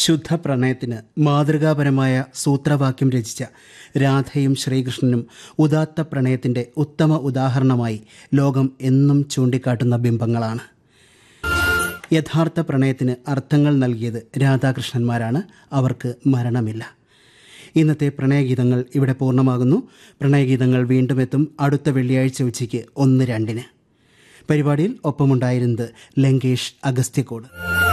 ശുദ്ധ പ്രണയത്തിന് മാതൃകാപരമായ സൂത്രവാക്യം രചിച്ച രാധയും ശ്രീകൃഷ്ണനും ഉദാത്ത പ്രണയത്തിന്റെ ഉത്തമ ഉദാഹരണമായി ലോകം എന്നും ചൂണ്ടിക്കാട്ടുന്ന ബിംബങ്ങളാണ് യഥാർത്ഥ പ്രണയത്തിന് അർത്ഥങ്ങൾ നൽകിയത് രാധാകൃഷ്ണന്മാരാണ് അവർക്ക് മരണമില്ല ഇന്നത്തെ പ്രണയഗീതങ്ങൾ ഇവിടെ പൂർണ്ണമാകുന്നു പ്രണയഗീതങ്ങൾ വീണ്ടും എത്തും അടുത്ത വെള്ളിയാഴ്ച ഉച്ചയ്ക്ക് ഒന്ന് രണ്ടിന് പരിപാടിയിൽ ഒപ്പമുണ്ടായിരുന്നത് ലങ്കേഷ് അഗസ്ത്യക്കോട്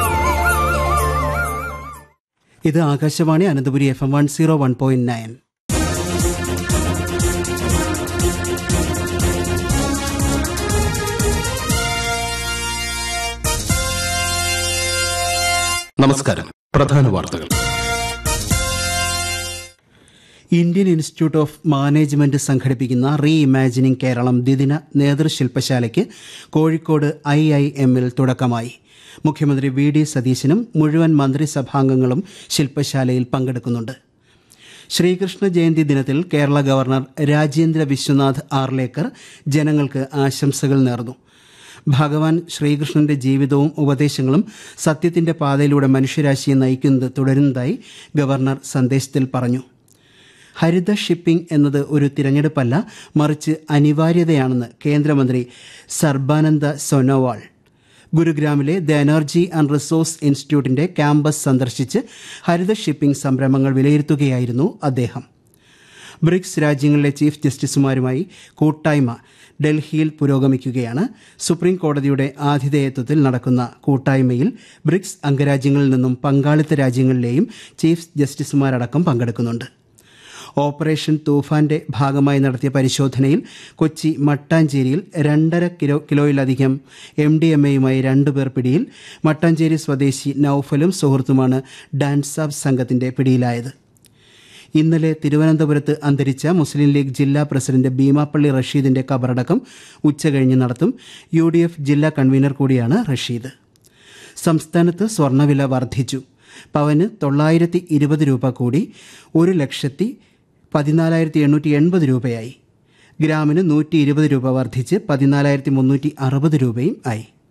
ഇത് Akashvani Ananthapuri F M one zero one point nine നമസ്കാരം പ്രധാന വാർത്തകൾ ഇന്ത്യൻ ഇൻസ്റ്റിറ്റ്യൂട്ട് ഓഫ് മാനേജ്മെന്റ് സംഘടിപ്പിക്കുന്ന റീ ഇമാജിനിംഗ് കേരളം ദ്വിദിന നേതൃശില്പശാലയ്ക്ക് കോഴിക്കോട് ഐ ഐ എമ്മിൽ തുടക്കമായി മുഖ്യമന്ത്രി വി ഡി സതീശനും മുഴുവൻ മന്ത്രിസഭാംഗങ്ങളും ശില്പശാലയിൽ പങ്കെടുക്കുന്നുണ്ട് ശ്രീകൃഷ്ണ ജയന്തി ദിനത്തിൽ കേരള ഗവർണർ രാജേന്ദ്ര വിശ്വനാഥ് ആർലേക്കർ ജനങ്ങൾക്ക് ആശംസകൾ നേർന്നു ഭഗവാൻ ശ്രീകൃഷ്ണന്റെ ജീവിതവും ഉപദേശങ്ങളും സത്യത്തിന്റെ പാതയിലൂടെ മനുഷ്യരാശിയെ നയിക്കുന്നത് തുടരുന്നതായി ഗവർണർ സന്ദേശത്തിൽ പറഞ്ഞു ഹരിത ഷിപ്പിംഗ് എന്നത് ഒരു തിരഞ്ഞെടുപ്പല്ല മറിച്ച് അനിവാര്യതയാണെന്ന് കേന്ദ്രമന്ത്രി സർബാനന്ദ സോനോവാൾ ഗുരുഗ്രാമിലെ ദ എനർജി ആൻഡ് റിസോഴ്സ് ഇൻസ്റ്റിറ്റ്യൂട്ടിന്റെ ക്യാമ്പസ് സന്ദർശിച്ച് ഹരിത ഷിപ്പിംഗ് സംരംഭങ്ങൾ വിലയിരുത്തുകയായിരുന്നു അദ്ദേഹം ബ്രിക്സ് രാജ്യങ്ങളിലെ ചീഫ് ജസ്റ്റിസുമാരുമായി കൂട്ടായ്മ ഡൽഹിയിൽ പുരോഗമിക്കുകയാണ് സുപ്രീം കോടതിയുടെ ആതിഥേയത്വത്തിൽ നടക്കുന്ന കൂട്ടായ്മയിൽ ബ്രിക്സ് അംഗരാജ്യങ്ങളിൽ നിന്നും പങ്കാളിത്ത രാജ്യങ്ങളിലെയും ചീഫ് ജസ്റ്റിസുമാരടക്കം പങ്കെടുക്കുന്നുണ്ട് ഓപ്പറേഷൻ തൂഫാന്റെ ഭാഗമായി നടത്തിയ പരിശോധനയിൽ കൊച്ചി മട്ടാഞ്ചേരിയിൽ രണ്ടര കിലോ കിലോയിലധികം എം ഡി എം എയുമായി രണ്ടുപേർ പിടിയിൽ മട്ടാഞ്ചേരി സ്വദേശി നൌഫലും സുഹൃത്തുമാണ് ഡാൻസാബ് സംഘത്തിന്റെ പിടിയിലായത് ഇന്നലെ തിരുവനന്തപുരത്ത് അന്തരിച്ച മുസ്ലിം ലീഗ് ജില്ലാ പ്രസിഡന്റ് ഭീമാപ്പള്ളി റഷീദിന്റെ കബറടക്കം ഉച്ചകഴിഞ്ഞ് നടത്തും യു ഡി എഫ് ജില്ലാ കൺവീനർ കൂടിയാണ് റഷീദ് സംസ്ഥാനത്ത് സ്വർണ്ണവില വർദ്ധിച്ചു പവന് തൊള്ളായിരത്തി ഇരുപത് രൂപ കൂടി ഒരു ലക്ഷത്തി പതിനാലായിരത്തി എണ്ണൂറ്റി എൺപത് രൂപയായി ഗ്രാമിന് നൂറ്റി ഇരുപത് രൂപ വർദ്ധിച്ച് പതിനാലായിരത്തി മുന്നൂറ്റി അറുപത് രൂപയും ആയി